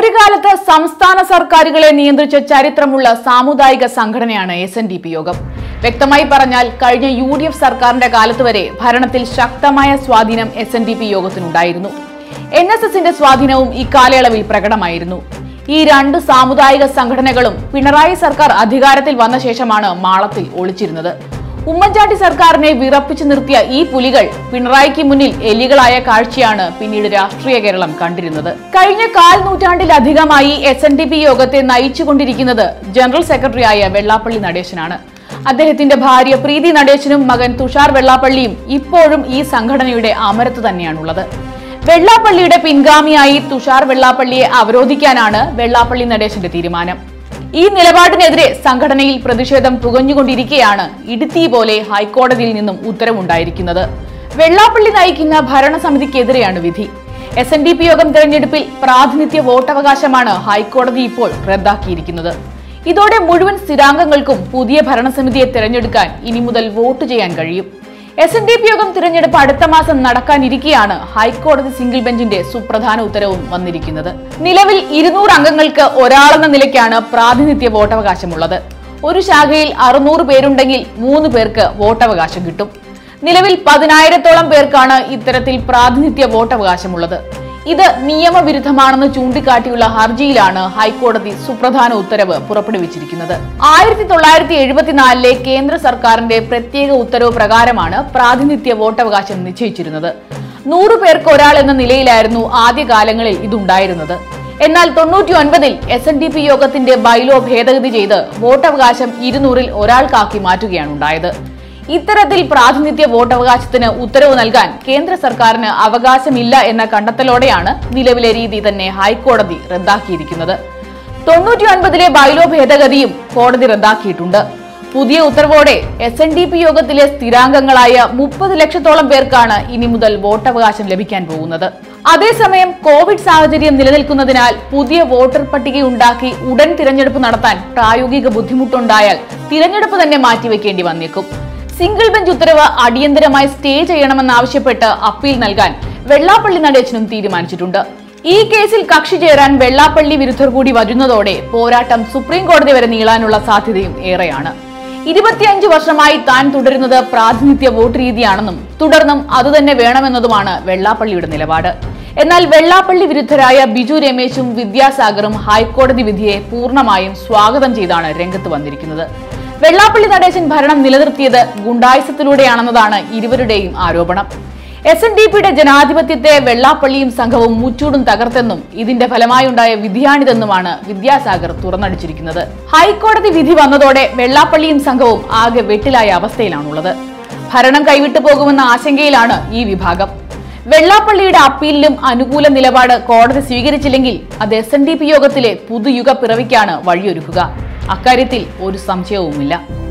ഒരു കാലത്ത് സംസ്ഥാന സർക്കാരുകളെ നിയന്ത്രിച്ച ചരിത്രമുള്ള സാമുദായിക സംഘടനയാണ് എസ് എൻ ഡി പി യോഗം വ്യക്തമായി പറഞ്ഞാൽ കഴിഞ്ഞ യു ഡി എഫ് സർക്കാരിന്റെ കാലത്ത് വരെ ഭരണത്തിൽ ശക്തമായ സ്വാധീനം എസ് എൻ ഡി പി യോഗത്തിനുണ്ടായിരുന്നു എൻ എസ് എസിന്റെ സ്വാധീനവും ഇക്കാലയളവിൽ പ്രകടമായിരുന്നു ഈ രണ്ട് സാമുദായിക സംഘടനകളും പിണറായി സർക്കാർ അധികാരത്തിൽ വന്ന ശേഷമാണ് മാളത്തിൽ ഒളിച്ചിരുന്നത് ഉമ്മൻചാണ്ടി സർക്കാരിനെ വിറപ്പിച്ചു നിർത്തിയ ഈ പുലികൾ പിണറായിക്ക് മുന്നിൽ എലികളായ കാഴ്ചയാണ് പിന്നീട് രാഷ്ട്രീയ കേരളം കണ്ടിരുന്നത് കഴിഞ്ഞ കാൽ നൂറ്റാണ്ടിലധികമായി എസ് എൻ ഡി പി യോഗത്തെ നയിച്ചുകൊണ്ടിരിക്കുന്നത് ജനറൽ സെക്രട്ടറിയായ വെള്ളാപ്പള്ളി നടേശനാണ് അദ്ദേഹത്തിന്റെ ഭാര്യ പ്രീതി നടേശനും മകൻ തുഷാർ വെള്ളാപ്പള്ളിയും ഇപ്പോഴും ഈ സംഘടനയുടെ അമരത്ത് തന്നെയാണുള്ളത് വെള്ളാപ്പള്ളിയുടെ പിൻഗാമിയായി തുഷാർ വെള്ളാപ്പള്ളിയെ അവരോധിക്കാനാണ് വെള്ളാപ്പള്ളി നടേശന്റെ തീരുമാനം ഈ നിലപാടിനെതിരെ സംഘടനയിൽ പ്രതിഷേധം പുകഞ്ഞുകൊണ്ടിരിക്കെയാണ് ഇടുത്തി പോലെ ഹൈക്കോടതിയിൽ നിന്നും ഉത്തരവുണ്ടായിരിക്കുന്നത് വെള്ളാപ്പള്ളി നയിക്കുന്ന ഭരണസമിതിക്കെതിരെയാണ് വിധി എസ് എൻ ഡി പി യോഗം തെരഞ്ഞെടുപ്പിൽ പ്രാതിനിധ്യ വോട്ടവകാശമാണ് ഹൈക്കോടതി ഇപ്പോൾ റദ്ദാക്കിയിരിക്കുന്നത് ഇതോടെ മുഴുവൻ സ്ഥിരാംഗങ്ങൾക്കും പുതിയ ഭരണസമിതിയെ തിരഞ്ഞെടുക്കാൻ ഇനി മുതൽ വോട്ട് ചെയ്യാൻ കഴിയും എസ് എൻ ഡി പി യോഗം തിരഞ്ഞെടുപ്പ് അടുത്ത മാസം നടക്കാനിരിക്കെയാണ് ഹൈക്കോടതി സിംഗിൾ ബെഞ്ചിന്റെ സുപ്രധാന ഉത്തരവും വന്നിരിക്കുന്നത് നിലവിൽ ഇരുന്നൂറ് അംഗങ്ങൾക്ക് ഒരാളെന്ന നിലയ്ക്കാണ് പ്രാതിനിധ്യ വോട്ടവകാശമുള്ളത് ഒരു ശാഖയിൽ അറുന്നൂറ് പേരുണ്ടെങ്കിൽ മൂന്ന് പേർക്ക് വോട്ടവകാശം കിട്ടും നിലവിൽ പതിനായിരത്തോളം പേർക്കാണ് ഇത്തരത്തിൽ പ്രാതിനിധ്യ വോട്ടവകാശമുള്ളത് ഇത് നിയമവിരുദ്ധമാണെന്ന് ചൂണ്ടിക്കാട്ടിയുള്ള ഹർജിയിലാണ് ഹൈക്കോടതി സുപ്രധാന ഉത്തരവ് പുറപ്പെടുവിച്ചിരിക്കുന്നത് ആയിരത്തി തൊള്ളായിരത്തി എഴുപത്തിനാലിലെ കേന്ദ്ര സർക്കാരിന്റെ പ്രത്യേക ഉത്തരവ് പ്രകാരമാണ് പ്രാതിനിധ്യ വോട്ടവകാശം നിശ്ചയിച്ചിരുന്നത് നൂറു പേർക്ക് ഒരാൾ എന്ന നിലയിലായിരുന്നു ആദ്യകാലങ്ങളിൽ ഇതുണ്ടായിരുന്നത് എന്നാൽ തൊണ്ണൂറ്റി ഒൻപതിൽ എസ് എൻ ഡി പി യോഗത്തിന്റെ ബൈലോ ഭേദഗതി ചെയ്ത് വോട്ടവകാശം ഇരുന്നൂറിൽ ഒരാൾക്കാക്കി മാറ്റുകയാണ് ഉണ്ടായത് ഇത്തരത്തിൽ പ്രാതിനിധ്യ വോട്ടവകാശത്തിന് ഉത്തരവ് നൽകാൻ കേന്ദ്ര സർക്കാരിന് അവകാശമില്ല എന്ന കണ്ടെത്തലോടെയാണ് നിലവിലെ രീതി തന്നെ ഹൈക്കോടതി റദ്ദാക്കിയിരിക്കുന്നത് തൊണ്ണൂറ്റി ഒൻപതിലെ ബൈലോ ഭേദഗതിയും കോടതി റദ്ദാക്കിയിട്ടുണ്ട് പുതിയ ഉത്തരവോടെ എസ് എൻ ഡി പി യോഗത്തിലെ സ്ഥിരാംഗങ്ങളായ മുപ്പത് ലക്ഷത്തോളം പേർക്കാണ് ഇനി മുതൽ വോട്ടവകാശം ലഭിക്കാൻ പോകുന്നത് അതേസമയം കോവിഡ് സാഹചര്യം നിലനിൽക്കുന്നതിനാൽ പുതിയ വോട്ടർ പട്ടികയുണ്ടാക്കി ഉടൻ തിരഞ്ഞെടുപ്പ് നടത്താൻ പ്രായോഗിക ബുദ്ധിമുട്ടുണ്ടായാൽ തിരഞ്ഞെടുപ്പ് തന്നെ മാറ്റിവെക്കേണ്ടി വന്നേക്കും സിംഗിൾ ബെഞ്ച് ഉത്തരവ് അടിയന്തരമായി സ്റ്റേ ചെയ്യണമെന്നാവശ്യപ്പെട്ട് അപ്പീൽ നൽകാൻ വെള്ളാപ്പള്ളി നടേശനും തീരുമാനിച്ചിട്ടുണ്ട് ഈ കേസിൽ കക്ഷി ചേരാൻ വെള്ളാപ്പള്ളി വിരുദ്ധർ കൂടി വരുന്നതോടെ പോരാട്ടം സുപ്രീം കോടതി വരെ നീളാനുള്ള സാധ്യതയും ഏറെയാണ് ഇരുപത്തിയഞ്ച് വർഷമായി താൻ തുടരുന്നത് പ്രാതിനിധ്യ വോട്ട് രീതിയാണെന്നും തുടർന്നും അതുതന്നെ വേണമെന്നതുമാണ് വെള്ളാപ്പള്ളിയുടെ നിലപാട് എന്നാൽ വെള്ളാപ്പള്ളി വിരുദ്ധരായ ബിജു രമേശും വിദ്യാസാഗറും ഹൈക്കോടതി വിധിയെ പൂർണ്ണമായും സ്വാഗതം ചെയ്താണ് രംഗത്ത് വന്നിരിക്കുന്നത് വെള്ളാപ്പള്ളി നടേശൻ ഭരണം നിലനിർത്തിയത് ഗുണ്ടായുസത്തിലൂടെയാണെന്നതാണ് ഇരുവരുടെയും ആരോപണം എസ് എൻ ഡി പിയുടെ ജനാധിപത്യത്തെ വെള്ളാപ്പള്ളിയും സംഘവും മുച്ചൂടും തകർത്തെന്നും ഇതിന്റെ ഫലമായുണ്ടായ വിധിയാണിതെന്നുമാണ് വിദ്യാസാഗർ തുറന്നടിച്ചിരിക്കുന്നത് ഹൈക്കോടതി വിധി വന്നതോടെ വെള്ളാപ്പള്ളിയും സംഘവും ആകെ വെട്ടിലായ അവസ്ഥയിലാണുള്ളത് ഭരണം കൈവിട്ടു പോകുമെന്ന ആശങ്കയിലാണ് ഈ വിഭാഗം വെള്ളാപ്പള്ളിയുടെ അപ്പീലിലും അനുകൂല നിലപാട് കോടതി സ്വീകരിച്ചില്ലെങ്കിൽ അത് എസ് എൻ ഡി പി യോഗത്തിലെ പുതുയുഗ പിറവിക്കാണ് വഴിയൊരുക്കുക അക്കാര്യത്തിൽ ഒരു സംശയവുമില്ല